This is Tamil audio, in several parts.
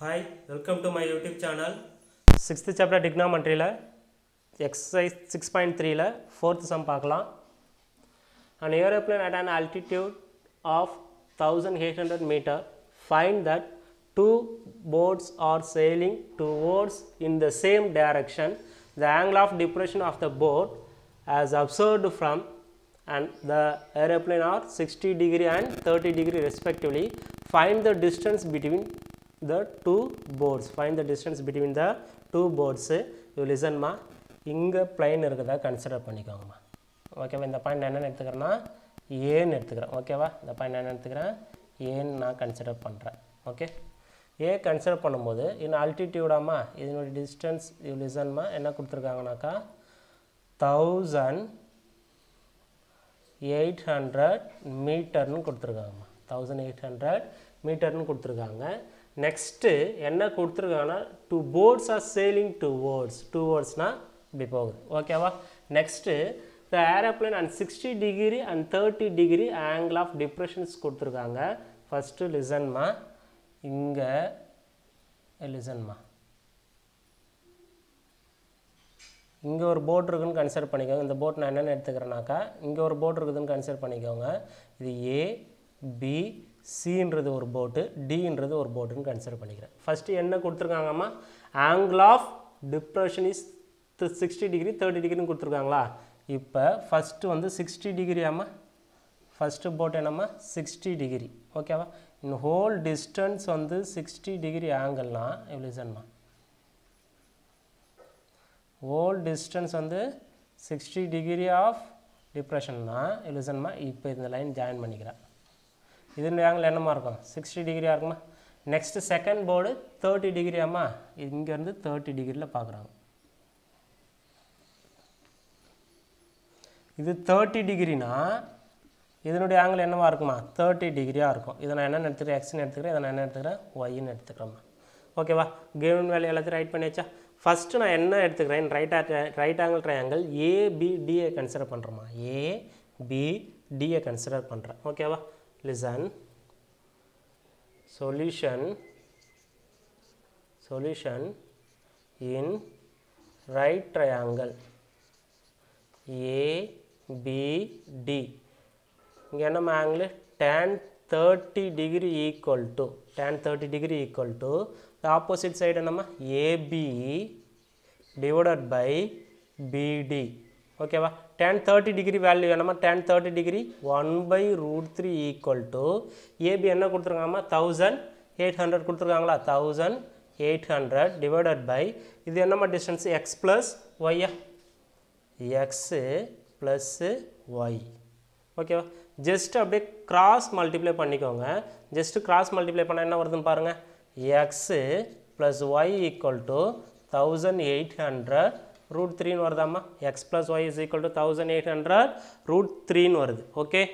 hi welcome to my YouTube channel sixth chapter டிக்னாமெண்ட்ரியில் எக்ஸசைஸ் சிக்ஸ் பாயிண்ட் த்ரீல ஃபோர்த் சம் பார்க்கலாம் an aeroplane at an altitude of 1800 meter find that two boats are sailing towards in the same direction the angle of depression of the boat as observed from and the aeroplane are 60 degree and 30 degree respectively find the distance between the two boats find the distance between the two boats you listen மா இங்கே plane இருக்குதா கன்சிடர் பண்ணிக்கோங்கம்மா ஓகேவா இந்த பாயிண்ட் என்னென்னு எடுத்துக்கிறேன்னா ஏன்னு எடுத்துக்கிறேன் ஓகேவா இந்த பாயிண்ட் என்ன எடுத்துக்கிறேன் ஏன்னு நான் கன்சிடர் பண்ணுறேன் ஓகே ஏ கன்சிடர் பண்ணும்போது இன்னும் அல்டிடியூடாமா இதனுடைய டிஸ்டன்ஸ் இது லிசன்மா என்ன கொடுத்துருக்காங்கனாக்கா தௌசண்ட் எயிட் ஹண்ட்ரட் மீட்டர்னு கொடுத்துருக்காங்கம்மா தௌசண்ட் எயிட் ஹண்ட்ரட் மீட்டர்னு கொடுத்துருக்காங்க நெக்ஸ்ட்டு என்ன கொடுத்துருக்காங்கன்னா two boats are sailing towards டூ வேர்ட்ஸ்னால் இப்படி போகுது ஓகேவா next the aeroplane and sixty degree and thirty degree angle of depressions கொடுத்துருக்காங்க ஃபஸ்ட்டு லிசன்மா இங்கே லிசன்மா இங்கே ஒரு போட் இருக்குதுன்னு கன்சிடர் பண்ணிக்கோங்க இந்த போட் நான் என்னென்னு எடுத்துக்கிறேனாக்கா இங்கே ஒரு போட் இருக்குதுன்னு கன்சிடர் பண்ணிக்கோங்க இது ஏ பி சின்றது ஒரு போட்டு டின்றது ஒரு போட்டுன்னு கன்சிடர் பண்ணிக்கிறேன் ஃபஸ்ட்டு என்ன கொடுத்துருக்காங்கம்மா angle of depression is sixty degree thirty டிகிரின்னு கொடுத்துருக்காங்களா இப்போ ஃபஸ்ட்டு வந்து சிக்ஸ்டி டிகிரியாம்மா ஃபஸ்ட்டு போட் என்னம்மா சிக்ஸ்டி டிகிரி ஓகேவா இந்த ஹோல் டிஸ்டன்ஸ் வந்து சிக்ஸ்டி டிகிரி ஆங்கிள்னா எவ்வளோசன்மா ஹோல் டிஸ்டன்ஸ் வந்து சிக்ஸ்டி டிகிரி ஆஃப் டிப்ரெஷன்னா எவ்வளோசன்மா இப்போ இந்த லைன் ஜாயின் பண்ணிக்கிறேன் இதனுடைய ஆங்கிள் என்னமா இருக்கும் சிக்ஸ்டி டிகிரியாக இருக்குமா நெக்ஸ்ட்டு செகண்ட் போர்டு தேர்ட்டி டிகிரியாம்மா இங்கேருந்து தேர்ட்டி டிகிரியில் பார்க்குறாங்க இது தேர்ட்டி டிகிரினா இதனுடைய ஆங்கிள் என்னவா இருக்குமா தேர்ட்டி டிகிரியாக இருக்கும் இதை நான் என்னென்னு எடுத்துக்கிறேன் எக்ஸ்னு எடுத்துக்கிறேன் இதை நான் என்ன எடுத்துக்கிறேன் ஒய்ன்னு எடுத்துக்கிறேம்மா ஓகேவா கேவன் வேல்யூ எல்லாத்தையும் ரைட் பண்ணியாச்சா ஃபஸ்ட்டு நான் என்ன எடுத்துக்கிறேன் ரைட் ரைட் ஆங்கிள் ட்ரையாங்கிள் ஏபிடியை கன்சிடர் பண்ணுறோமா ஏபிடியை கன்சிடர் பண்ணுறேன் ஓகேவா listen solution solution in right triangle A B D இங்கே என்ன angle tan thirty degree equal to tan thirty degree equal to the opposite side என்னம்மா ஏபி டிவைடட் பை பிடி ஓகேவா டேன் தேர்ட்டி டிகிரி வேல்யூ என்னம்மா tan thirty degree one by root three equal to A B என்ன கொடுத்துருக்காங்கம்மா தௌசண்ட் எயிட் ஹண்ட்ரட் கொடுத்துருக்காங்களா thousand eight hundred divided by இது என்னம்மா டிஸ்டன்ஸ் எக்ஸ் ப்ளஸ் ஒய்யா எக்ஸு ப்ளஸ்ஸு ஒய் ஓகேவா ஜஸ்ட் அப்படியே கிராஸ் மல்டிப்ளை பண்ணிக்கோங்க ஜஸ்ட் கிராஸ் மல்டிப்ளை பண்ணால் என்ன வருதுன்னு பாருங்கள் X plus Y equal to thousand eight hundred root த்ரீன்னு வருதாம்மா X plus Y is equal to thousand eight hundred root த்ரீன்னு வருது okay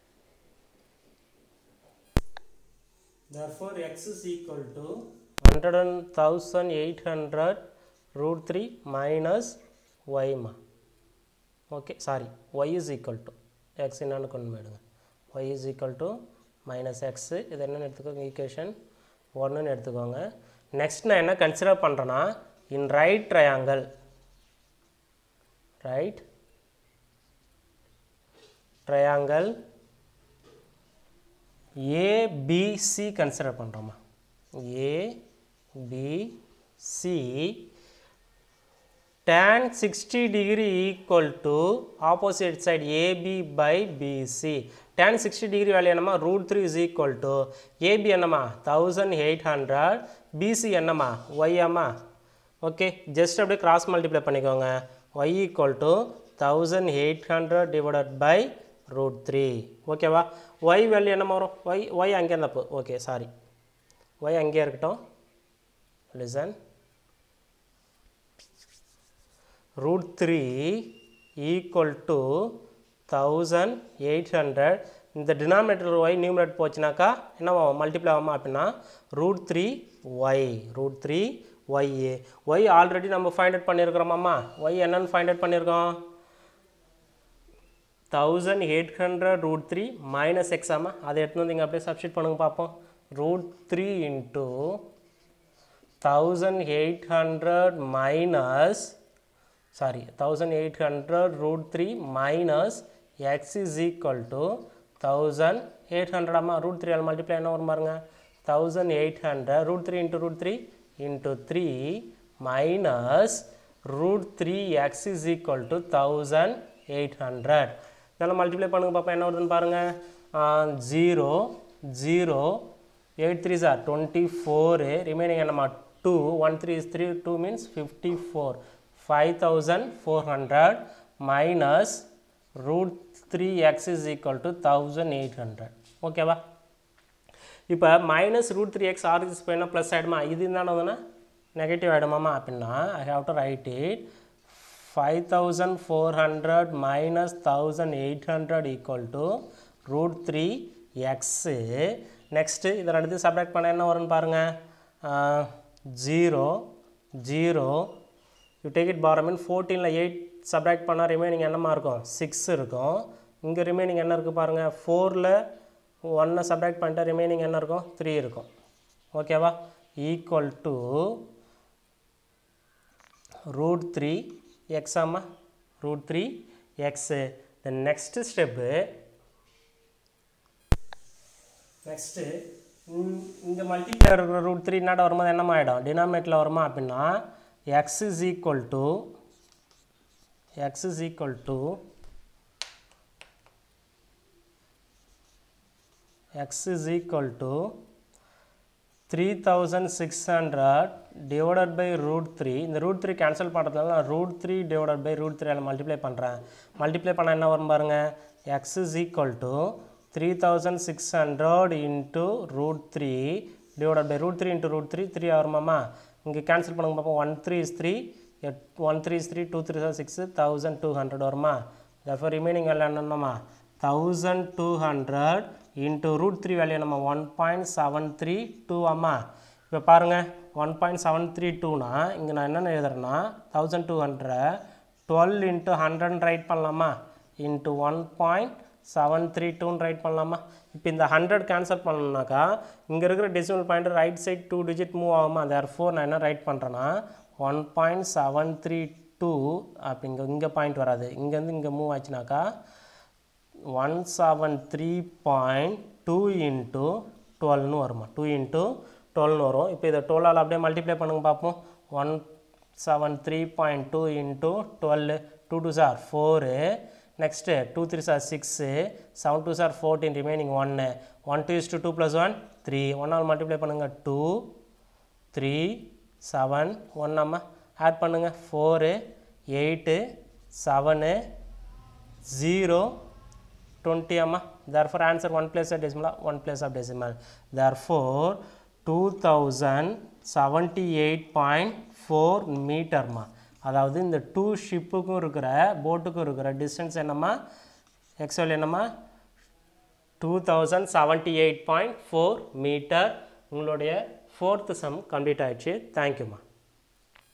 therefore x is equal to 100 and 1800 root 3 minus y ma okay sorry Y is equal to X என்னன்னு கொண்டு போயிடுங்க Y is equal to minus X இது என்னென்னு எடுத்துக்கோங்க ஈக்குவேஷன் ஒன்றுன்னு எடுத்துக்கோங்க நெக்ஸ்ட் நான் என்ன கன்சிடர் பண்ணுறேன்னா in right triangle right triangle A B C consider பண்ணுறோமா A B C tan 60 degree equal to opposite side AB by BC tan 60 degree value என்னமா root 3 is equal to AB என்னமா 1800 BC என்னமா Y அம்மா ஓகே ஜஸ்ட் அப்படியே கிராஸ் மல்டிப்ளை பண்ணிக்கோங்க Y equal to 1800 divided by root 3 ஓகேவா Y வேல்யூ என்னமா வரும் Y Y அங்கே இருந்தப்போ ஓகே சாரி Y அங்கே இருக்கட்டும் லிசன் root 3 equal to 1800 இந்த டினாமினேட்டர் ஒய் நியூமினேட் போச்சுனாக்கா என்ன மல்டிப்ளை ஆகுமா அப்படின்னா root three Y root three Y Y already நம்ம ஃபைண்ட் அவுட் பண்ணியிருக்கிறோமாம்மா ஒய் என்னன்னு ஃபைண்ட் அவுட் பண்ணியிருக்கோம் thousand eight hundred root three minus எக்ஸாமா அதை எடுத்துன்னு வந்து இங்கே அப்படியே சப்ஸ்டியூட் பண்ணுங்க பார்ப்போம் root three into thousand eight hundred minus sorry thousand eight hundred root three minus X is equal to thousand eight ஹண்ட்ரடாமா ரூட் த்ரீ ஆல் மல்டிப்ளை என்ன வரும் பாருங்க thousand eight hundred root three into root three into three minus root three X is equal to thousand eight hundred இதெல்லாம் மல்டிப்ளை பண்ணுங்க பாப்பா என்ன வருதுன்னு பாருங்கள் zero zero eight three sir twenty four remaining என்னம்மா two one three is three two means fifty four five thousand four hundred minus root three X is equal to thousand eight hundred ஓகேவா இப்போ minus root three X are is போயினா ப்ளஸ் ஆகிடுமா இது இருந்தானதுன்னா நெகட்டிவ் ஆகிடுமாமா அப்படின்னா I have to write it five thousand four hundred minus thousand eight hundred equal to root three X next இதை ரெண்டு சப்ராக்ட் பண்ண என்ன வரும்னு பாருங்கள் zero zero you take it பாரம் மீன் ஃபோர்டீனில் எயிட் சப்ராக்ட் பண்ணால் ரிமைனிங் என்னமா இருக்கும் சிக்ஸ் இருக்கும் இங்கே ரிமைனிங் என்ன இருக்குது பாருங்கள் ஃபோரில் ஒன்னை சப்ராக்ட் பண்ணிட்டா ரிமைனிங் என்ன இருக்கும் த்ரீ இருக்கும் ஓகேவா ஈக்குவல் டு ரூட் த்ரீ எக்ஸாமா ரூட் three x the next step next இங்கே மல்டிப்ளை இருக்கிற ரூட் த்ரீ நாட் வரும்போது என்னமா ஆகிடும் டினாமினேட்டில் வருமா அப்படின்னா x is equal to x is equal to x is equal to three thousand six hundred divided by root three இந்த ரூட் த்ரீ கேன்சல் பண்ணுறதுனால நான் root three divided by root three multiply பண்ணுறேன் மல்டிப்ளை பண்ணால் என்ன வரும் பாருங்கள் x is equal to three thousand six hundred into root three divided by root three into root three three வருமாம்மா இங்கே கேன்சல் பண்ணுங்க பார்ப்போம் one three is three one three is three two three சார் சிக்ஸ் தௌசண்ட் டூ ஹண்ட்ரட் வருமா தஃபர் ரிமைனிங் வேல்யூ என்னம்மா thousand two hundred into root three value நம்ம one point seven three two அம்மா இப்போ பாருங்கள் ஒன் பாயிண்ட் செவன் த்ரீ டூனா இங்கே நான் என்னென்ன எழுதுறேன்னா thousand two hundred twelve into hundred write பண்ணலாமா into one point seven three டூன்னு ரைட் பண்ணலாமா இப்போ இந்த ஹண்ட்ரட் கேன்சல் பண்ணணுனாக்கா இங்கே இருக்கிற decimal point right side two digit move ஆகுமா தேர் ஃபோர் நான் என்ன ரைட் பண்ணுறேன்னா one point seven three two அப்போ இங்கே இங்கே பாயிண்ட் வராது இங்கேருந்து இங்கே மூவ் ஆச்சுனாக்கா one seven three point two into டுவெல்னு வருமா டூ இன்ட்டு டுவெல்னு வரும் இப்போ இதை டுவெல்லால் அப்படியே மல்டிப்ளை பண்ணுங்க பார்ப்போம் one seven three point two into twelve two two சார் ஃபோரு நெக்ஸ்ட்டு டூ த்ரீ சார் சிக்ஸு செவன் டூ சார் ஃபோர்டீன் ரிமைனிங் ஒன்று one two is two two plus one three ஒன்னால் மல்டிப்ளை பண்ணுங்கள் டூ த்ரீ செவன் ஒன் அம்மா ஆட் பண்ணுங்கள் four eight seven zero twenty அம்மா therefore answer one place of decimal one place of decimal therefore 2078.4 மீட்டர்மா அதாவது இந்த டூ ஷிப்புக்கும் இருக்கிற போட்டுக்கும் இருக்கிற டிஸ்டன்ஸ் என்னம்மா எக்ஸ்எல் என்னம்மா two thousand seventy eight point four metre உங்களுடைய ஃபோர்த்து சம் கம்ப்ளீட் ஆயிடுச்சு தேங்க்யூம்மா